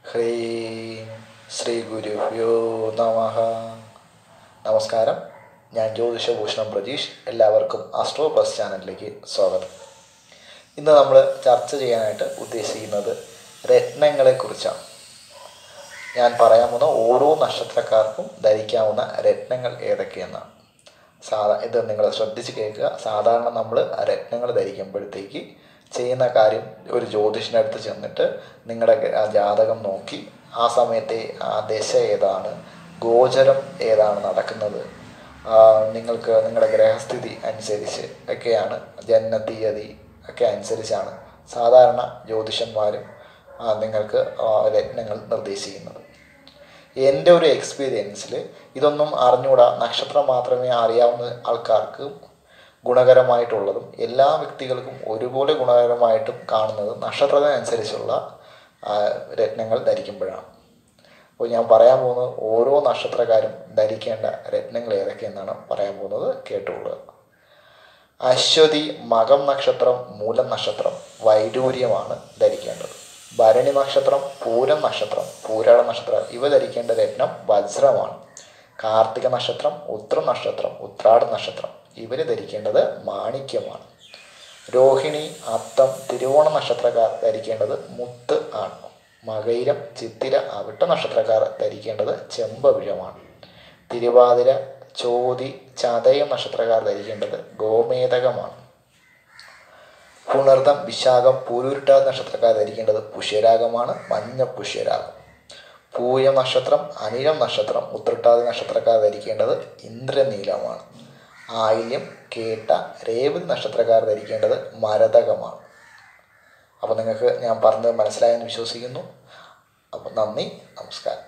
ഹ്രീം ശ്രീ ഗുരുഭ്യോ നമ നമസ്കാരം ഞാൻ ജ്യോതിഷഭൂഷണം പ്രജീഷ് എല്ലാവർക്കും ആസ്ട്രോ പ്ലസ് ചാനലിലേക്ക് സ്വാഗതം ഇന്ന് നമ്മൾ ചർച്ച ചെയ്യാനായിട്ട് ഉദ്ദേശിക്കുന്നത് രത്നങ്ങളെക്കുറിച്ചാണ് ഞാൻ പറയാൻ പോകുന്ന ഓരോ നക്ഷത്രക്കാർക്കും ധരിക്കാവുന്ന രത്നങ്ങൾ ഏതൊക്കെയെന്നാണ് സാധാ ഇത് നിങ്ങൾ ശ്രദ്ധിച്ച് കേൾക്കുക സാധാരണ നമ്മൾ രത്നങ്ങൾ ധരിക്കുമ്പോഴത്തേക്ക് ചെയ്യുന്ന കാര്യം ഒരു ജ്യോതിഷൻ്റെ അടുത്ത് ചെന്നിട്ട് നിങ്ങളുടെ ആ ജാതകം നോക്കി ആ സമയത്തെ ആ ദശ ഏതാണ് ഗോചരം ഏതാണ് നടക്കുന്നത് ആ, നിങ്ങൾക്ക് നിങ്ങളുടെ ഗ്രഹസ്ഥിതി അനുസരിച്ച് ഒക്കെയാണ് ജനന തീയതി ഒക്കെ അനുസരിച്ചാണ് സാധാരണ ജ്യോതിഷന്മാരും ആ, നിങ്ങൾക്ക് ആ, രത്നങ്ങൾ നിർദ്ദേശിക്കുന്നത് എൻ്റെ ഒരു എക്സ്പീരിയൻസിൽ ഇതൊന്നും അറിഞ്ഞുകൂടാ നക്ഷത്രം മാത്രമേ അറിയാവുന്ന ആൾക്കാർക്ക് ഗുണകരമായിട്ടുള്ളതും എല്ലാ വ്യക്തികൾക്കും ഒരുപോലെ ഗുണകരമായിട്ടും കാണുന്നത് നക്ഷത്രത്തിനനുസരിച്ചുള്ള ആ, രത്നങ്ങൾ ധരിക്കുമ്പോഴാണ് അപ്പോൾ ഞാൻ പറയാൻ പോകുന്നത് ഓരോ നക്ഷത്രക്കാരും ധരിക്കേണ്ട രത്നങ്ങൾ ഏതൊക്കെയെന്നാണ് പറയാൻ പോകുന്നത് കേട്ടുകൊള്ളുക അശ്വതി മകം നക്ഷത്രം മൂലം നക്ഷത്രം വൈഡൂര്യമാണ് ധരിക്കേണ്ടത് ഭരണി നക്ഷത്രം പൂരം നക്ഷത്രം പൂരാട നക്ഷത്രം ഇവ ധരിക്കേണ്ട രത്നം വജ്രമാണ് കാർത്തിക നക്ഷത്രം ഉത്ര നക്ഷത്രം ഉത്രാട നക്ഷത്രം ഇവർ ധരിക്കേണ്ടത് മാണിക്യമാണ് രോഹിണി അത്തം തിരുവോണ നക്ഷത്രക്കാർ ധരിക്കേണ്ടത് മുത്ത് ആണ് മകയിരം ചിത്തിര അവിട്ട നക്ഷത്രക്കാർ ധരിക്കേണ്ടത് ചെമ്പവിഴമാണ് തിരുവാതിര ചോതി ചതയം നക്ഷത്രക്കാർ ധരിക്കേണ്ടത് ഗോമേതകമാണ് പുണർദം വിശാഖം പൂരുരുട്ട നക്ഷത്രക്കാർ ധരിക്കേണ്ടത് പുഷ്യരാഗമാണ് മഞ്ഞ പുഷ്യരാഗം പൂയം നക്ഷത്രം അനിഴം നക്ഷത്രം ഉത്രട്ടാതി നക്ഷത്രക്കാർ ധരിക്കേണ്ടത് ഇന്ദ്രനീലമാണ് ആയില്യം കേട്ട രേവതി നക്ഷത്രക്കാർ ധരിക്കേണ്ടത് മരതകമാണ് അപ്പോൾ നിങ്ങൾക്ക് ഞാൻ പറഞ്ഞത് മനസ്സിലായെന്ന് വിശ്വസിക്കുന്നു അപ്പോൾ നന്ദി നമസ്കാരം